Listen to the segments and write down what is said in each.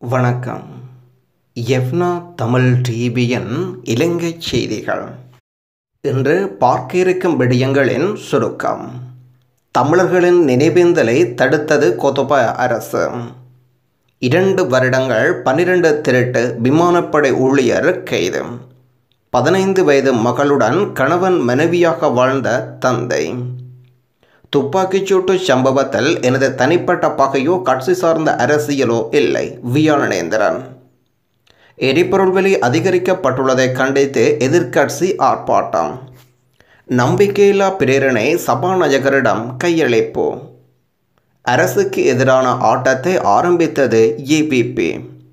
வணக்கம் எஃப்னா தமிழ் டிவியின் இலங்கை செய்திகள் இன்று பார்க்க இருக்கும் விடயங்களின் சுருக்கம் தமிழர்களின் நினைவேந்தலை தடுத்தது கொதப அரசு இரண்டு வருடங்கள் பன்னிரண்டு திருட்டு விமானப்படை ஊழியர் கைது பதினைந்து வயது மகளுடன் கணவன் மனைவியாக வாழ்ந்த தந்தை துப்பாக்கிச்சூட்டு சம்பவத்தில் எனது தனிப்பட்ட பகையோ கட்சி சார்ந்த அரசியலோ இல்லை வியாழனேந்திரன் எரிபொருள் விலை அதிகரிக்கப்பட்டுள்ளதை கண்டித்து எதிர்க்கட்சி ஆர்ப்பாட்டம் நம்பிக்கையில்லா பிரேரணை சபாநாயகரிடம் கையளிப்பு அரசுக்கு எதிரான ஆட்டத்தை ஆரம்பித்தது ஏபிபி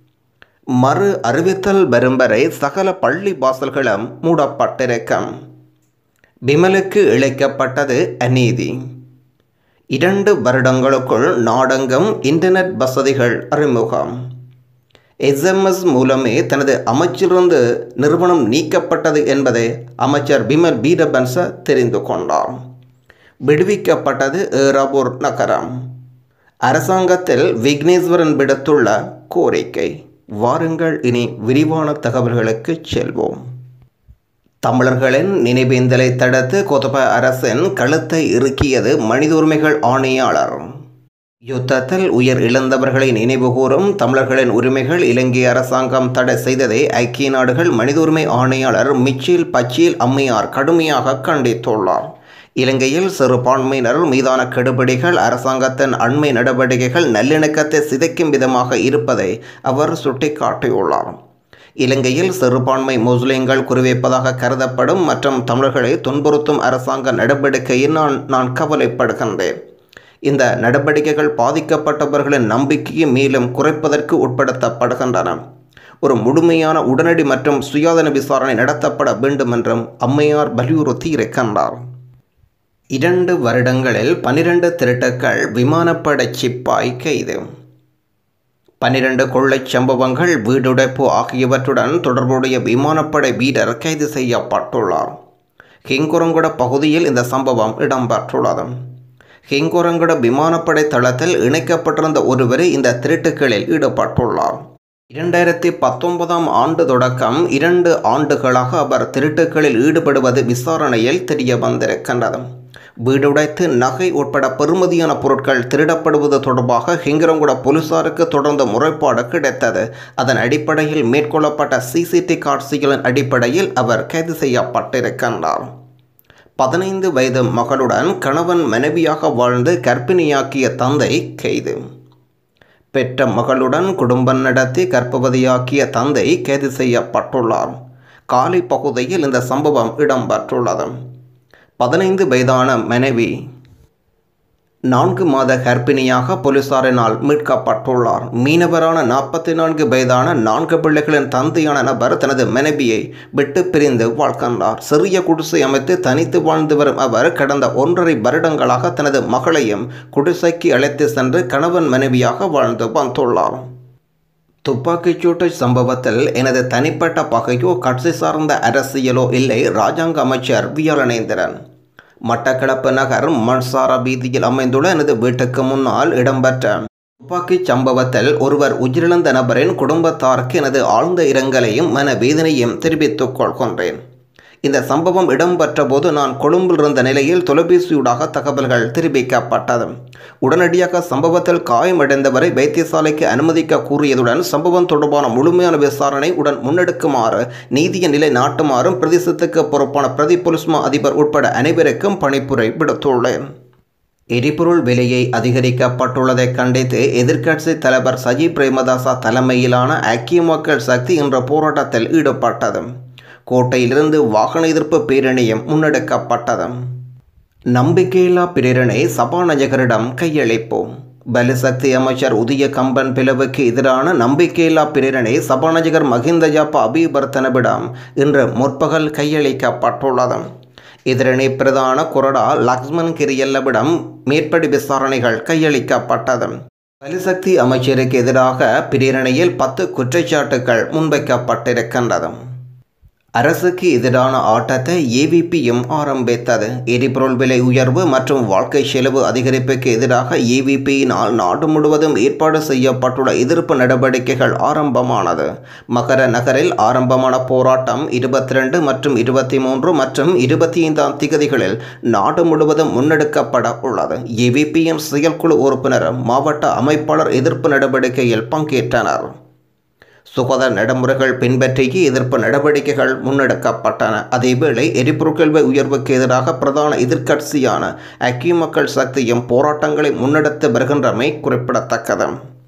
மறு அறிவித்தல் வரும் வரை சகல பள்ளி வாசல்களும் மூடப்பட்டிருக்கும் விமலுக்கு இழைக்கப்பட்டது அநீதி இரண்டு வருடங்களுக்குள் நாடெங்கும் இன்டர்நெட் வசதிகள் அறிமுகம் எஸ்எம்எஸ் மூலமே தனது அமைச்சிலிருந்து நிறுவனம் நீக்கப்பட்டது என்பதை அமைச்சர் பிமல் பீரபன்ச தெரிந்து கொண்டார் விடுவிக்கப்பட்டது ஏராபூர் நகரம் அரசாங்கத்தில் விக்னேஸ்வரன் விடுத்துள்ள கோரிக்கை வாருங்கள் இனி விரிவான தகவல்களுக்கு செல்வோம் தமிழர்களின் நினைவேந்தலை தடுத்து கொதப அரசின் கழுத்தை இறுக்கியது மனித உரிமைகள் ஆணையாளர் யுத்தத்தில் உயிர் இழந்தவர்களை நினைவுகூரும் தமிழர்களின் உரிமைகள் இலங்கை அரசாங்கம் தடை செய்ததை ஐக்கிய நாடுகள் மனித உரிமை ஆணையாளர் மிச்சில் பச்சீல் அம்மையார் கடுமையாக கண்டித்துள்ளார் இலங்கையில் சிறுபான்மையினர் மீதான கெடுபிடிகள் அரசாங்கத்தின் அண்மை நடவடிக்கைகள் நல்லிணக்கத்தை சிதைக்கும் விதமாக இருப்பதை அவர் சுட்டிக்காட்டியுள்ளார் இலங்கையில் சிறுபான்மை முஸ்லிம்கள் குறிவைப்பதாக கருதப்படும் மற்றும் தமிழர்களை துன்புறுத்தும் அரசாங்க நடவடிக்கையில் நான் நான் கவலைப்படுகின்றேன் இந்த நடவடிக்கைகள் பாதிக்கப்பட்டவர்களின் நம்பிக்கையை மேலும் குறைப்பதற்கு உட்படுத்தப்படுகின்றன ஒரு முழுமையான உடனடி மற்றும் சுயாதீன விசாரணை நடத்தப்பட வேண்டும் என்றும் அம்மையார் வலியுறுத்தி இருக்கின்றார் இரண்டு வருடங்களில் பனிரெண்டு திருட்டுக்கள் விமானப்படை சிப்பாய் கைது பன்னிரண்டு கொள்ளைச் சம்பவங்கள் வீடுடைப்பு ஆகியவற்றுடன் தொடர்புடைய விமானப்படை வீரர் கைது செய்யப்பட்டுள்ளார் ஹிங்குரங்குட பகுதியில் இந்த சம்பவம் இடம்பெற்றுள்ளது ஹிங்குரங்குட விமானப்படை தளத்தில் இணைக்கப்பட்டிருந்த ஒருவர் இந்த திருட்டுகளில் ஈடுபட்டுள்ளார் இரண்டாயிரத்தி பத்தொன்பதாம் ஆண்டு தொடக்கம் இரண்டு ஆண்டுகளாக அவர் திருட்டுகளில் ஈடுபடுவது விசாரணையில் தெரிய வந்திருக்கின்றது வீடுடைத்து நகை உட்பட பெறுமதியான பொருட்கள் திருடப்படுவது தொடர்பாக ஹிங்கரங்குட போலீசாருக்கு தொடர்ந்து முறைப்பாடு கிடைத்தது அதன் அடிப்படையில் மேற்கொள்ளப்பட்ட சிசிடி காட்சிகளின் அடிப்படையில் அவர் கைது செய்யப்பட்டிருக்கின்றார் பதினைந்து வயது மகளுடன் கணவன் மனைவியாக வாழ்ந்து கர்ப்பிணியாக்கிய தந்தை கைது பெற்ற மகளுடன் குடும்பம் நடத்தி கர்ப்பவதியாக்கிய தந்தை கைது செய்யப்பட்டுள்ளார் காலி பகுதியில் இந்த சம்பவம் இடம்பெற்றுள்ளது பதினைந்து வயதான மனைவி நான்கு மாத கர்ப்பிணியாக போலீசாரினால் மீட்கப்பட்டுள்ளார் மீனவரான நாற்பத்தி நான்கு வயதான நான்கு பிள்ளைகளின் தந்தையான நபர் தனது மனைவியை விட்டு பிரிந்து வாழ்கின்றார் சிறிய குடிசை அமைத்து தனித்து வாழ்ந்து வரும் அவர் கடந்த ஒன்றரை வருடங்களாக தனது மகளையும் குடிசைக்கு அழைத்து சென்று கணவன் மனைவியாக வாழ்ந்து வந்துள்ளார் துப்பாக்கிச்சூட்டு சம்பவத்தில் எனது தனிப்பட்ட பகையோ கட்சி சார்ந்த அரசியலோ இல்லை ராஜாங்க அமைச்சர் வியாழனேந்திரன் மட்டக்களப்பு நகர் மண்சாரா வீதியில் அமைந்துள்ள எனது வீட்டுக்கு முன்னால் இடம்பெற்ற துப்பாக்கிச் சம்பவத்தில் ஒருவர் உயிரிழந்த நபரின் குடும்பத்தாருக்கு எனது ஆழ்ந்த இரங்கலையும் மன வேதனையும் தெரிவித்துக் கொள்கின்றேன் இந்த சம்பவம் இடம்பெற்ற போது நான் கொழும்பில் இருந்த நிலையில் தொலைபேசியூடாக தகவல்கள் தெரிவிக்கப்பட்டது உடனடியாக சம்பவத்தில் காயமடைந்தவரை வைத்தியசாலைக்கு அனுமதிக்க கூறியதுடன் சம்பவம் தொடர்பான முழுமையான விசாரணை உடன் முன்னெடுக்குமாறு நீதிய நிலை நாட்டுமாறும் பிரதேசத்துக்கு பொறுப்பான பிரதி பொலிஸ்மா அதிபர் உட்பட அனைவருக்கும் பணிப்புரை விடுத்துள்ளேன் எரிபொருள் விலையை அதிகரிக்கப்பட்டுள்ளதை கண்டித்து எதிர்க்கட்சி தலைவர் சஜி பிரேமதாசா தலைமையிலான ஐக்கிய மக்கள் சக்தி என்ற போராட்டத்தில் ஈடுபட்டது கோட்டையிலிருந்து வாகன எதிர்ப்பு பேரணியும் முன்னெடுக்கப்பட்டது நம்பிக்கையில்லா பிரேரணை சபாநாயகரிடம் கையளிப்போம் பலசக்தி அமைச்சர் உதய கம்பன் பிளவுக்கு எதிரான நம்பிக்கையில்லா பிரேரணை சபாநாயகர் மஹிந்த ஜாப்பா அபிவர்த்தனவிடம் இன்று முற்பகல் கையளிக்கப்பட்டுள்ளது எதிரணி பிரதான கொறடா லக்ஷ்மன் கிரியல்லவிடம் மேற்படி விசாரணைகள் கையளிக்கப்பட்டது பலிசக்தி அமைச்சருக்கு எதிராக பிரேரணையில் பத்து குற்றச்சாட்டுகள் முன்வைக்கப்பட்டிருக்கின்றது அரசுக்கு எதிரான ஆட்டத்தை ஏவிபியும் ஆரம்பித்தது எரிபொருள் விலை உயர்வு மற்றும் வாழ்க்கை செலவு அதிகரிப்புக்கு எதிராக ஏவிபியினால் நாடு முழுவதும் ஏற்பாடு செய்யப்பட்டுள்ள எதிர்ப்பு நடவடிக்கைகள் ஆரம்பமானது மகர நகரில் ஆரம்பமான போராட்டம் இருபத்தி ரெண்டு மற்றும் இருபத்தி மூன்று மற்றும் இருபத்தி ஐந்தாம் திகதிகளில் நாடு முழுவதும் முன்னெடுக்கப்பட உள்ளது ஏவிபியின் செயற்குழு உறுப்பினர் மாவட்ட அமைப்பாளர் எதிர்ப்பு நடவடிக்கையில் பங்கேற்றனர் சுகாதார நடைமுறைகள் பின்பற்றிய எதிர்ப்பு நடவடிக்கைகள் முன்னெடுக்கப்பட்டன அதேவேளை எரிபொருட்கள் விலை உயர்வுக்கு எதிராக பிரதான எதிர்க்கட்சியான ஐக்கிய மக்கள் சக்தியும் போராட்டங்களை முன்னெடுத்து வருகின்றமை குறிப்பிடத்தக்கது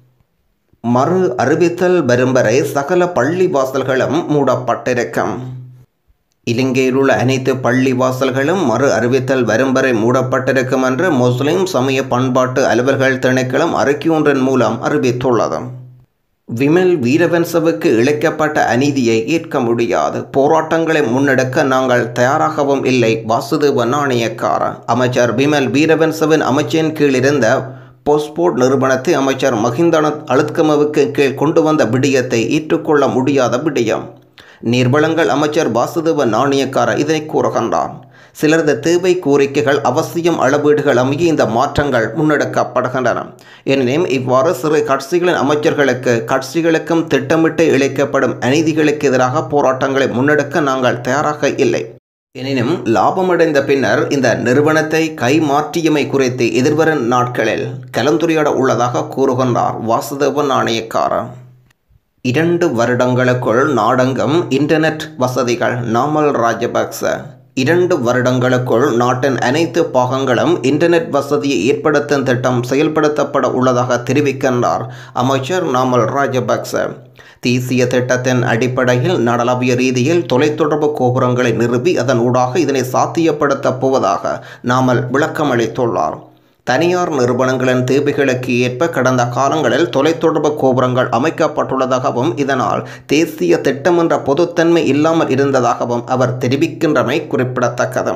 மறு அறிவித்தல் வரும் வரை சகல பள்ளி வாசல்களும் மூடப்பட்டிருக்கும் இலங்கையில் உள்ள அனைத்து பள்ளி வாசல்களும் மறு அறிவித்தல் வரும் வரை மூடப்பட்டிருக்கும் என்று முஸ்லிம் சமய பண்பாட்டு அலுவல்கள் திணைக்களம் அறிக்கை ஒன்றின் மூலம் அறிவித்துள்ளது விமல் வீரவன்சவுக்கு இழைக்கப்பட்ட அநீதியை ஏற்க முடியாது போராட்டங்களை முன்னெடுக்க நாங்கள் தயாராகவும் இல்லை வாசுதேவ நாணயக்கார அமைச்சர் விமல் வீரவன்சவின் அமைச்சின் கீழ் இருந்த போஸ்போர்ட் நிறுவனத்தை அமைச்சர் மஹிந்தன அழுத்கமவுக்கு கீழ் கொண்டு வந்த விடயத்தை ஏற்றுக்கொள்ள முடியாத விடயம் நீர்வளங்கள் அமைச்சர் வாசுதேவ நாணயக்கார இதனை கூறுகின்றார் சிலரது தேவை கோரிக்கைகள் அவசியம் அளவீடுகள் அமைய இந்த மாற்றங்கள் முன்னெடுக்கப்படுகின்றன எனினும் இவ்வாறு சிறு கட்சிகளின் அமைச்சர்களுக்கு கட்சிகளுக்கும் திட்டமிட்டு இழைக்கப்படும் அநீதிகளுக்கு எதிராக போராட்டங்களை முன்னெடுக்க நாங்கள் தயாராக இல்லை எனினும் லாபமடைந்த பின்னர் இந்த நிறுவனத்தை கைமாற்றியமை குறித்து எதிர்வரும் நாட்களில் கலந்துரையாட உள்ளதாக கூறுகின்றார் வாசுதேவ நாணயக்காரர் இரண்டு வருடங்களுக்குள் நாடெங்கும் இன்டர்நெட் வசதிகள் நாமல் ராஜபக்ச இரண்டு வருடங்களுக்குள் நாட்டின் அனைத்து பாகங்களும் இன்டர்நெட் வசதியை ஏற்படுத்தும் திட்டம் செயல்படுத்தப்பட உள்ளதாக தெரிவிக்கின்றார் அமைச்சர் நாமல் ராஜபக்ச தேசிய திட்டத்தின் அடிப்படையில் நாடளாவிய ரீதியில் தொலைத்தொடர்பு கோபுரங்களை நிறுவி அதன் ஊடாக இதனை சாத்தியப்படுத்தப் போவதாக நாமல் விளக்கமளித்துள்ளார் தனியார் நிறுவனங்களின் தேவைகளுக்கு ஏற்ப கடந்த காலங்களில் தொலைத்தொடர்பு கோபுரங்கள் அமைக்கப்பட்டுள்ளதாகவும் இதனால் தேசிய திட்டம் என்ற பொதுத்தன்மை இல்லாமல் இருந்ததாகவும் அவர் தெரிவிக்கின்றமை குறிப்பிடத்தக்கது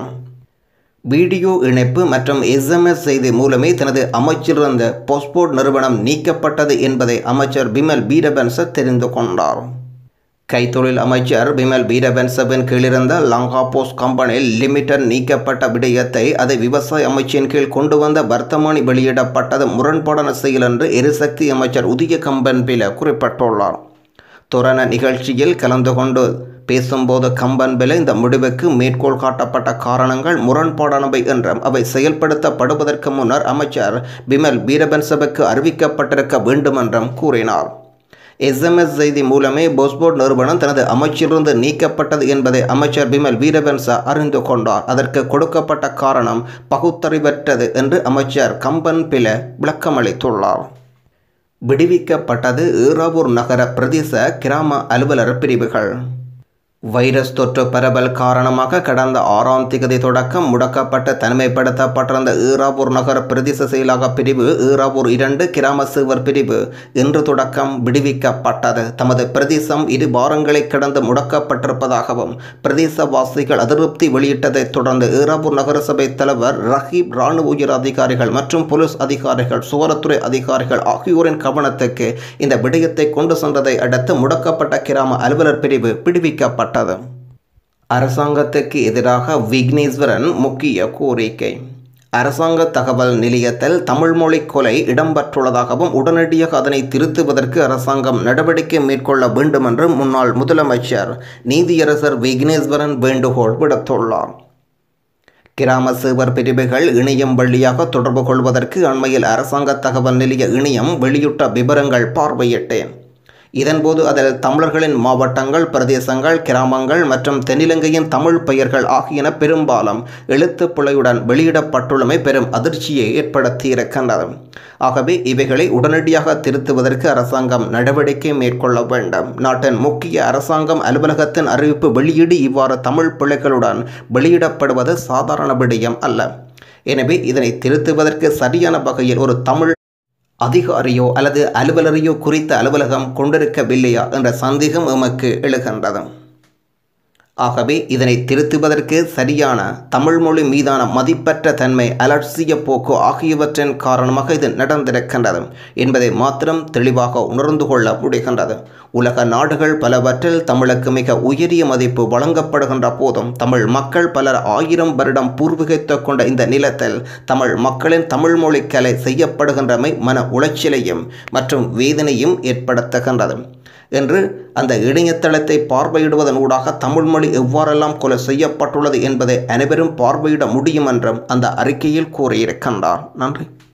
வீடியோ இணைப்பு மற்றும் எஸ்எம்எஸ் செய்தி மூலமே தனது அமைச்சிலிருந்த போஸ்போர்ட் நிறுவனம் நீக்கப்பட்டது என்பதை அமைச்சர் பிமல் பீரபன்ச தெரிந்து கொண்டார் கைத்தொழில் அமைச்சர் பிமல் பீரபன்சவின் கீழிருந்த லங்கா போஸ்ட் கம்பெனி லிமிடெட் நீக்கப்பட்ட விடயத்தை அதை விவசாய அமைச்சின் கீழ் கொண்டு வந்த வர்த்தமானி வெளியிடப்பட்டது முரண்பாடான செயல் என்று எரிசக்தி அமைச்சர் உதய கம்பன்பில குறிப்பிட்டுள்ளார் துறன நிகழ்ச்சியில் கலந்து கொண்டு பேசும்போது கம்பன்பில இந்த முடிவுக்கு மேற்கோள் காட்டப்பட்ட காரணங்கள் முரண்பாடானவை என்றும் அவை செயல்படுத்தப்படுவதற்கு முன்னர் அமைச்சர் பிமல் பீரபன்சவுக்கு அறிவிக்கப்பட்டிருக்க வேண்டும் என்றும் கூறினார் எஸ்எம்எஸ் செய்தி மூலமே போஸ்போர்ட் நிறுவனம் தனது அமைச்சிலிருந்து நீக்கப்பட்டது என்பதை அமைச்சர் பிமல் வீரவன்சா அறிந்து கொண்டார் அதற்கு கொடுக்கப்பட்ட காரணம் பகுத்தறிவற்றது என்று அமைச்சர் கம்பன் பில விளக்கமளித்துள்ளார் விடுவிக்கப்பட்டது ஈராவூர் நகர பிரதேச கிராம அலுவலர் பிரிவுகள் வைரஸ் தொற்று பரவல் காரணமாக கடந்த ஆறாம் திகதி தொடக்கம் முடக்கப்பட்ட தனிமைப்படுத்தப்பட்டிருந்த ஈராவூர் நகர பிரதேச செயலக பிரிவு ஈராவூர் இரண்டு கிராம சேவர் பிரிவு இன்று தொடக்கம் விடுவிக்கப்பட்டது தமது பிரதேசம் இரு வாரங்களை கடந்து முடக்கப்பட்டிருப்பதாகவும் பிரதேசவாசிகள் அதிருப்தி வெளியிட்டதைத் தொடர்ந்து ஈராவூர் நகரசபை தலைவர் ரஹீப் இராணுவ உயர் அதிகாரிகள் மற்றும் போலீஸ் அதிகாரிகள் சுகாதாரத்துறை அதிகாரிகள் ஆகியோரின் கவனத்துக்கு இந்த விடயத்தை கொண்டு சென்றதை அடுத்து முடக்கப்பட்ட கிராம அலுவலர் பிரிவு விடுவிக்கப்பட்டது செய்யப்பட்டது அரசாங்கத்துக்கு எதிராக விக்னேஸ்வரன் முக்கிய கோரிக்கை அரசாங்க தகவல் நிலையத்தில் தமிழ்மொழி கொலை இடம்பெற்றுள்ளதாகவும் உடனடியாக அதனை திருத்துவதற்கு அரசாங்கம் நடவடிக்கை மேற்கொள்ள வேண்டும் என்று முன்னாள் முதலமைச்சர் நீதியரசர் விக்னேஸ்வரன் வேண்டுகோள் விடுத்துள்ளார் கிராம சேவர் பிரிவுகள் இணையம் வழியாக தொடர்பு கொள்வதற்கு அண்மையில் அரசாங்க தகவல் நிலைய இணையம் வெளியிட்ட விவரங்கள் பார்வையிட்டேன் இதன்போது அதில் தமிழர்களின் மாவட்டங்கள் பிரதேசங்கள் கிராமங்கள் மற்றும் தென்னிலங்கையின் தமிழ் பெயர்கள் ஆகியன பெரும்பாலும் எழுத்து பிழையுடன் வெளியிடப்பட்டுள்ளமை பெரும் அதிர்ச்சியை ஏற்படுத்தியிருக்கின்றது ஆகவே இவைகளை உடனடியாக திருத்துவதற்கு அரசாங்கம் நடவடிக்கை மேற்கொள்ள வேண்டும் நாட்டின் முக்கிய அரசாங்கம் அலுவலகத்தின் அறிவிப்பு வெளியீடு இவ்வாறு தமிழ் பிள்ளைகளுடன் வெளியிடப்படுவது சாதாரண விடயம் அல்ல எனவே இதனை திருத்துவதற்கு சரியான வகையில் ஒரு தமிழ் அதிகாரியோ அல்லது அலுவலரையோ குறித்த அலுவலகம் கொண்டிருக்கவில்லையா என்ற சந்தேகம் எமக்கு எழுகின்றது ஆகவே இதனை திருத்துவதற்கு சரியான தமிழ் மொழி மீதான மதிப்பற்ற தன்மை அலட்சிய போக்கு ஆகியவற்றின் காரணமாக இது நடந்திருக்கின்றது என்பதை மாத்திரம் தெளிவாக உணர்ந்து கொள்ள முடிகின்றது உலக நாடுகள் பலவற்றில் தமிழுக்கு மிக உயரிய மதிப்பு வழங்கப்படுகின்ற போதும் தமிழ் மக்கள் பலர் ஆயிரம் வருடம் பூர்வீகத்தை கொண்ட இந்த நிலத்தில் தமிழ் மக்களின் தமிழ் மொழி கலை செய்யப்படுகின்றமை மன உளைச்சலையும் மற்றும் வேதனையும் ஏற்படுத்துகின்றது என்று அந்த இணையதளத்தை பார்வையிடுவதன் ஊடாக தமிழ்மொழி எவ்வாறெல்லாம் கொலை செய்யப்பட்டுள்ளது என்பதை அனைவரும் பார்வையிட முடியும் என்றும் அந்த அறிக்கையில் கூறியிருக்கின்றார் நன்றி